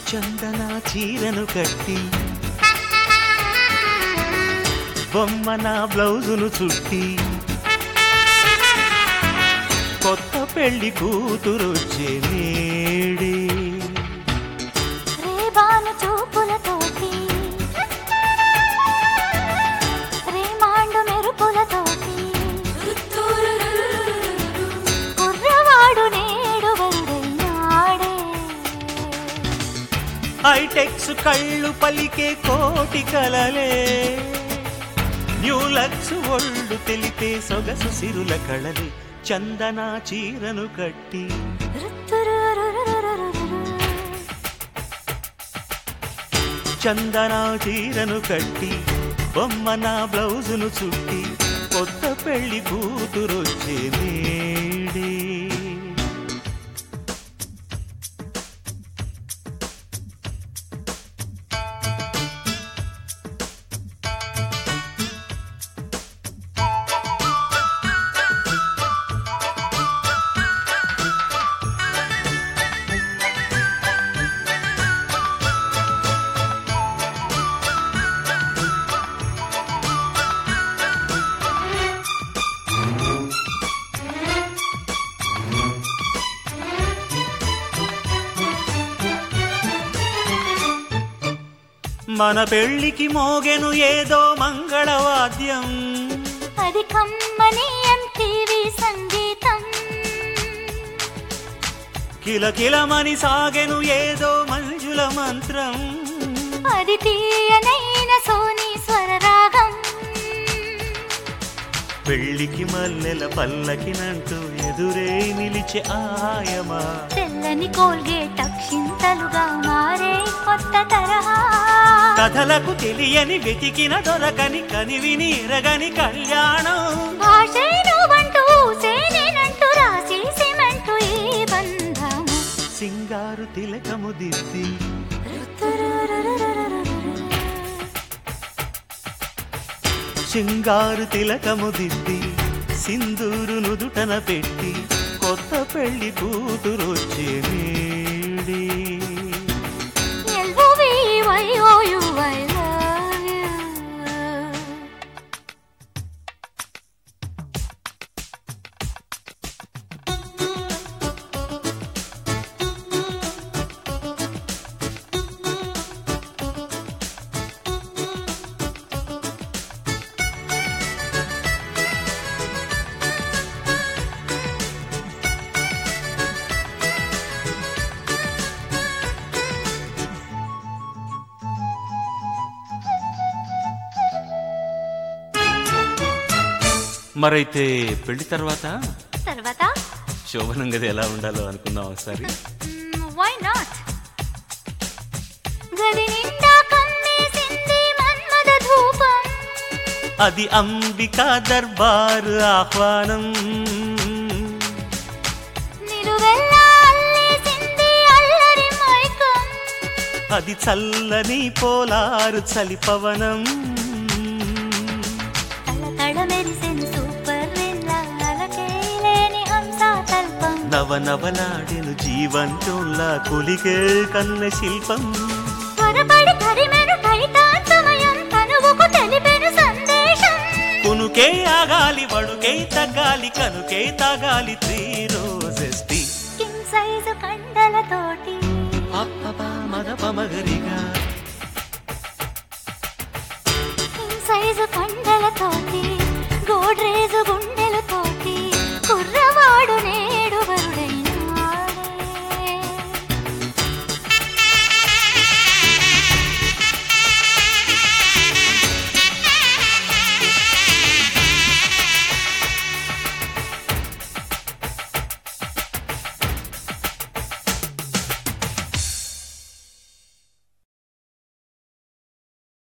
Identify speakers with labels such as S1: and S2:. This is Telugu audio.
S1: చందన చీరను కట్టి బొమ్మ నా బ్లౌజును చుట్టి కొత్త పెళ్లి కూతురొచ్చే నేడే
S2: రేబాను చూపులతోటి రేమాండు మెరుపులతోటి కుర్రవాడు నేడు వరుడైనాడే
S1: హైటెక్స్ కళ్ళు పలికే కోటి కలలే న్యూలక్స్ ఒళ్ళు తెలిపే సొగసు సిరుల కళలే చందన చీరను కట్టి
S2: రుత్తురురురురురురురు.
S1: చందన చీరను కట్టి బొమ్మ నా బ్లౌజును చుట్టి కొత్త పెళ్లి కూతురొచ్చే నేడే మన పెళ్లికి మోగెను ఏదో మంగళవాద్యం
S2: అది కమ్మని ఎంటీవీ సంగీతం
S1: కిలకిలమని సాగెను ఏదో మంజుల మంత్రం
S2: అది తీయనైన సోనీ స్వరరాగం
S1: పెళ్లికి మల్లెల పల్లకినంటూ ఎదురే నిలిచే ఆయమా
S2: తెల్లని కోల్గేట్ అక్షింతలుగా మారే కొత్త తరహా
S1: కథలకు తెలియని వెతికిన దొరకని కనివిని ఎరగని కళ్యాణం
S2: భాషైను బంటూ సేనేనంటూ రాసి సిమెంటు ఈ బంధము
S1: సింగారు తిలకము దిద్ది సింగారు తిలకము దిద్ది సింధూరు నుదుటన పెట్టి కొత్త పెళ్లి కూతురొచ్చే నేడే
S2: L-O-V-Y-O-U, I love you.
S1: మరైతే పెళ్లి తర్వాత
S2: తర్వాత
S1: శోభనం గది ఎలా ఉండాలో అనుకుందాం ఒకసారి
S2: వై నాట్ గది నిండా కమ్మేసింది మన్మద ధూపం
S1: అది అంబికా దర్బారు ఆహ్వానం
S2: నిలువెల్లా అల్లేసింది అల్లరి మైకం
S1: అది చల్లని పోలారు చలిపవనం
S2: తళతళ మెరిసెను సూపర్ విల్లా అలకేలేని హంసా తల్పం
S1: నవనవలాడెను జీవంతోల్లా కొలిగే కన్న శిల్పం
S2: త్వరపడి తరిమెను టైటాన్ సమయం తనువుకు తెలిపెను సందేశం
S1: కునుకే ఆగాలి వడుకే తగ్గాలి కనుకే తాగాలి Three Roses tea
S2: king size కండలతోటి
S1: అప్పపా మదప మగరిగా